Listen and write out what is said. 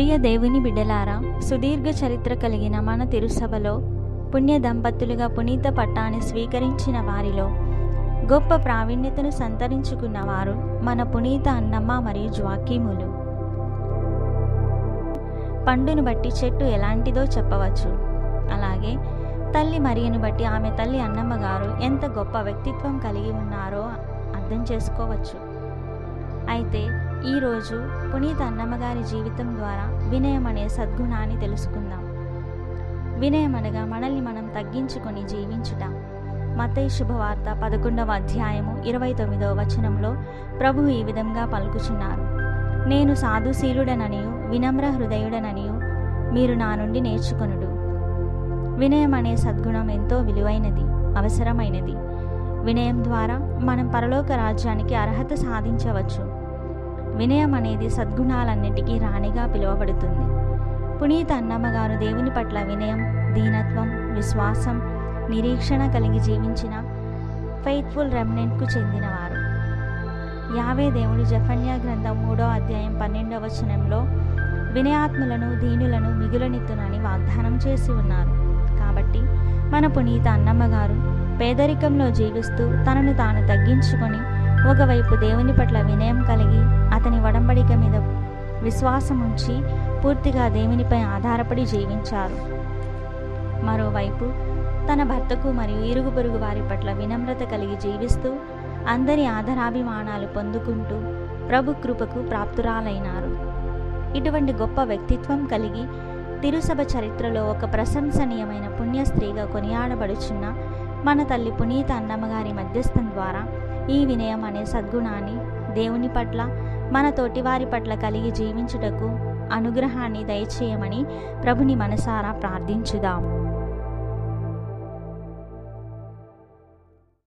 ప్రియ దేవుని బిడ్డలారా సుదీర్ఘ చరిత్ర కలిగిన మన తిరుసభలో పుణ్య దంపతులుగా పునీత పట్టాన్ని స్వీకరించిన వారిలో గొప్ప ప్రావీణ్యతను సంతరించుకున్న వారు మన పునీత అన్నమ్మ మరియు జ్వాకీములు పండును బట్టి చెట్టు ఎలాంటిదో చెప్పవచ్చు అలాగే తల్లి మరియను బట్టి ఆమె తల్లి అన్నమ్మ గారు ఎంత గొప్ప వ్యక్తిత్వం కలిగి ఉన్నారో అర్థం చేసుకోవచ్చు అయితే ఈరోజు పునీత అన్నమ్మగారి జీవితం ద్వారా వినయం అనే సద్గుణాన్ని తెలుసుకుందాం వినయం అనగా మనల్ని మనం తగ్గించుకొని జీవించుట మతయ్య శుభవార్త పదకొండవ అధ్యాయము ఇరవై తొమ్మిదవ వచనంలో ప్రభు ఈ విధంగా పలుకుచున్నారు నేను సాధుశీలుడననియు వినమ్ర హృదయుడననియు మీరు నా నుండి నేర్చుకొనుడు వినయం అనే సద్గుణం ఎంతో విలువైనది అవసరమైనది వినయం ద్వారా మనం పరలోక రాజ్యానికి అర్హత సాధించవచ్చు వినయం అనేది సద్గుణాలన్నిటికీ రాణిగా పిలువబడుతుంది పునీత అన్నమ్మగారు దేవుని పట్ల వినయం దీనత్వం విశ్వాసం నిరీక్షణ కలిగి జీవించిన ఫెయిత్ఫుల్ రెమినెంట్కు చెందినవారు యావే దేవుడు జఫన్యా గ్రంథం మూడో అధ్యాయం పన్నెండవ వచనంలో వినయాత్ములను దీనులను మిగులనిత్తునని వాగ్దానం చేసి ఉన్నారు కాబట్టి మన పునీత అన్నమ్మగారు పేదరికంలో జీవిస్తూ తనను తాను తగ్గించుకొని ఒకవైపు దేవుని పట్ల వినయం కలిగి అతని వడంబడిక మీద విశ్వాసం ఉంచి పూర్తిగా దేవునిపై ఆధారపడి జీవించారు మరోవైపు తన భర్తకు మరియు ఇరుగు పొరుగు వారి పట్ల వినమ్రత కలిగి జీవిస్తూ అందరి ఆదరాభిమానాలు పొందుకుంటూ ప్రభు కృపకు ప్రాప్తురాలైనారు ఇటువంటి గొప్ప వ్యక్తిత్వం కలిగి తిరుసభ చరిత్రలో ఒక ప్రశంసనీయమైన పుణ్య స్త్రీగా కొనియాడబడుచున్న మన తల్లి పునీత అన్నమ్మగారి మధ్యస్థం ద్వారా ఈ వినయం అనే సద్గుణాన్ని దేవుని పట్ల మన తోటివారి పట్ల కలిగి జీవించుటకు అనుగ్రహాన్ని దయచేయమని ప్రభుని మనసారా ప్రార్థించుదాం